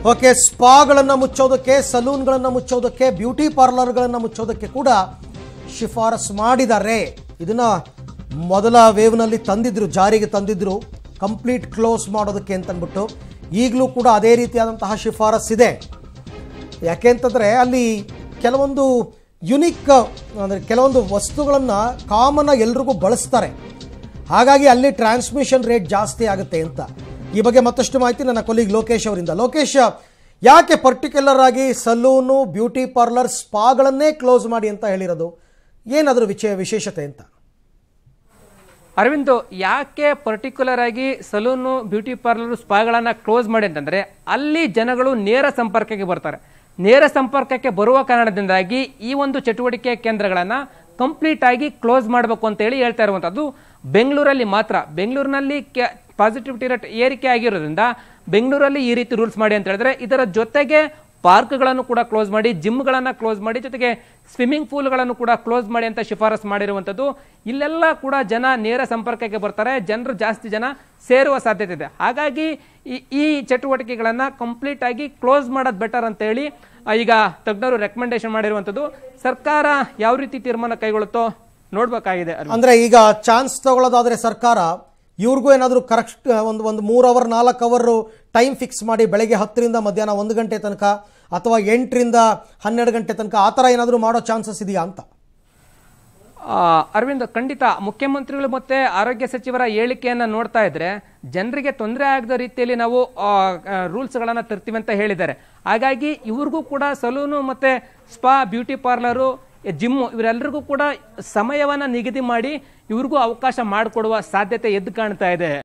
Okay ಸ್ಪಾಗಳನ್ನು ಮುಚ್ಚೋದಕ್ಕೆ ಸಲೂನ್ಗಳನ್ನು ಮುಚ್ಚೋದಕ್ಕೆ beauty ಪಾರ್ಲರ್ಗಳನ್ನು ಮುಚ್ಚೋದಕ್ಕೆ ಕೂಡ ಶಿಫಾರಸ್ ಮಾಡಿದ್ದಾರೆ ಇದನ್ನ ಮೊದಲ ವೇವ್ನಲ್ಲಿ ತಂದಿದ್ರು ಜಾರಿಗೆ ತಂದಿದ್ರು ಕಂಪ್ಲೀಟ್ ಕ್ಲೋಸ್ ಮಾಡೋದಕ್ಕೆ ಅಂತಂದ್ಬಿಟ್ಟು ಈಗಲೂ ಕೂಡ ಅದೇ ರೀತಿಯಾದಂತಹ ಶಿಫಾರಸ್ ಇದೆ ಯಾಕೆಂತಂದರೆ ಅಲ್ಲಿ ಕೆಲವೊಂದು ಯುನಿಕ್ ಅಂದರೆ ಕೆಲವೊಂದು ವಸ್ತುಗಳನ್ನು ಕಾಮನ್ ಎಲ್ರಿಗೂ ಬಳಸ್ತಾರೆ ಹಾಗಾಗಿ ಅಲ್ಲಿ ಟ್ರಾನ್ಸ್ಮಿಷನ್ ರೇಟ್ ಜಾಸ್ತಿ ಆಗುತ್ತೆ ಅಂತ ಈ ಬಗ್ಗೆ ಮತ್ತಷ್ಟು ಮಾಹಿತಿ ನನ್ನ ಕೊಲಿಗ್ ಲೋಕೇಶ್ ಅವರಿಂದ ಲೋಕೇಶ್ ಯಾಕೆ ಪರ್ಟಿಕ್ಯುಲರ್ ಆಗಿ ಸಲೂನು ಬ್ಯೂಟಿ ಪಾರ್ಲರ್ ಸ್ಪಾಗಳನ್ನೇ ಕ್ಲೋಸ್ ಮಾಡಿ ಅಂತ ಹೇಳಿರೋದು ಏನಾದರೂ ವಿಚೇ ವಿಶೇಷತೆ ಅಂತ ಅರವಿಂದ್ ಯಾಕೆ ಪರ್ಟಿಕ್ಯುಲರ್ ಆಗಿ ಸಲೂನು ಬ್ಯೂಟಿ ಪಾರ್ಲರ್ ಸ್ಪಾಗಳನ್ನ ಕ್ಲೋಸ್ ಮಾಡಿ ಅಂತಂದ್ರೆ ಅಲ್ಲಿ ಜನಗಳು ನೇರ ಸಂಪರ್ಕಕ್ಕೆ ಬರ್ತಾರೆ ನೇರ ಸಂಪರ್ಕಕ್ಕೆ ಬರುವ ಕಾರಣದಿಂದಾಗಿ ಈ ಒಂದು ಚಟುವಟಿಕೆ ಕೇಂದ್ರಗಳನ್ನ ಕಂಪ್ಲೀಟ್ ಆಗಿ ಕ್ಲೋಸ್ ಮಾಡಬೇಕು ಅಂತ ಹೇಳಿ ಹೇಳ್ತಾ ಇರುವಂತದ್ದು ಬೆಂಗಳೂರಲ್ಲಿ ಮಾತ್ರ ಬೆಂಗಳೂರಿನಲ್ಲಿ ಪಾಸಿಟಿವಿಟಿ ರೇಟ್ ಏರಿಕೆ ಆಗಿರೋದ್ರಿಂದ ಬೆಂಗಳೂರಲ್ಲಿ ಈ ರೀತಿ ರೂಲ್ಸ್ ಮಾಡಿ ಅಂತ ಹೇಳಿದ್ರೆ ಇದರ ಜೊತೆಗೆ ಪಾರ್ಕ್ಗಳನ್ನು ಕೂಡ ಕ್ಲೋಸ್ ಮಾಡಿ ಜಿಮ್ಗಳನ್ನು ಕ್ಲೋಸ್ ಮಾಡಿ ಜೊತೆಗೆ ಸ್ವಿಮ್ಮಿಂಗ್ ಪೂಲ್ಗಳನ್ನು ಕೂಡ ಕ್ಲೋಸ್ ಮಾಡಿ ಅಂತ ಶಿಫಾರಸ್ ಮಾಡಿರುವಂಥದ್ದು ಇಲ್ಲೆಲ್ಲ ಕೂಡ ಜನ ನೇರ ಸಂಪರ್ಕಕ್ಕೆ ಬರ್ತಾರೆ ಜನರು ಜಾಸ್ತಿ ಜನ ಸೇರುವ ಸಾಧ್ಯತೆ ಇದೆ ಹಾಗಾಗಿ ಈ ಈ ಚಟುವಟಿಕೆಗಳನ್ನು ಕಂಪ್ಲೀಟ್ ಆಗಿ ಕ್ಲೋಸ್ ಮಾಡೋದು ಬೆಟರ್ ಅಂತ ಹೇಳಿ ಆ, ಈಗ ತಜ್ಞರು ರೆಕಮೆಂಡೇಶನ್ ಮಾಡಿರುವಂಥದ್ದು ಸರ್ಕಾರ ಯಾವ ರೀತಿ ತೀರ್ಮಾನ ಕೈಗೊಳ್ಳುತ್ತೋ ನೋಡ್ಬೇಕಾಗಿದೆ ಅರವಿಂದ್. ಅಂದರೆ ಈಗ ಚಾನ್ಸ್ ತಗೊಳ್ಳೋದಾದರೆ ಸರ್ಕಾರ ಇವ್ರಿಗೂ ಏನಾದರೂ ಕರೆಕ್ಟ್ ಒಂದು ಒಂದು ಮೂರು ಅವರ್ ನಾಲ್ಕು ಅವರು ಟೈಮ್ ಫಿಕ್ಸ್ ಮಾಡಿ ಬೆಳಗ್ಗೆ ಹತ್ತರಿಂದ ಮಧ್ಯಾಹ್ನ ಒಂದು ಗಂಟೆ ತನಕ ಅಥವಾ ಎಂಟರಿಂದ ಹನ್ನೆರಡು ಗಂಟೆ ತನಕ ಆ ಥರ ಏನಾದರೂ ಮಾಡೋ ಚಾನ್ಸಸ್ ಇದೆಯಾ ಅಂತ ಆ, ಅರವಿಂದ್ ಖಂಡಿತ ಮುಖ್ಯಮಂತ್ರಿಗಳು ಮತ್ತೆ ಆರೋಗ್ಯ ಸಚಿವರ ಹೇಳಿಕೆಯನ್ನ ನೋಡ್ತಾ ಇದ್ರೆ ಜನರಿಗೆ ತೊಂದರೆ ಆಗದ ರೀತಿಯಲ್ಲಿ ನಾವು ರೂಲ್ಸ್ಗಳನ್ನ ತರ್ತೀವಿ ಅಂತ ಹೇಳಿದ್ದಾರೆ ಹಾಗಾಗಿ ಇವ್ರಿಗೂ ಕೂಡ ಸಲೂನು ಮತ್ತೆ ಸ್ಪಾ ಬ್ಯೂಟಿ ಪಾರ್ಲರು ಜಿಮ್ಮು ಇವರೆಲ್ಲರಿಗೂ ಕೂಡ ಸಮಯವನ್ನ ನಿಗದಿ ಮಾಡಿ ಇವ್ರಿಗೂ ಅವಕಾಶ ಮಾಡಿಕೊಡುವ ಸಾಧ್ಯತೆ ಎದ್ದು ಕಾಣ್ತಾ ಇದೆ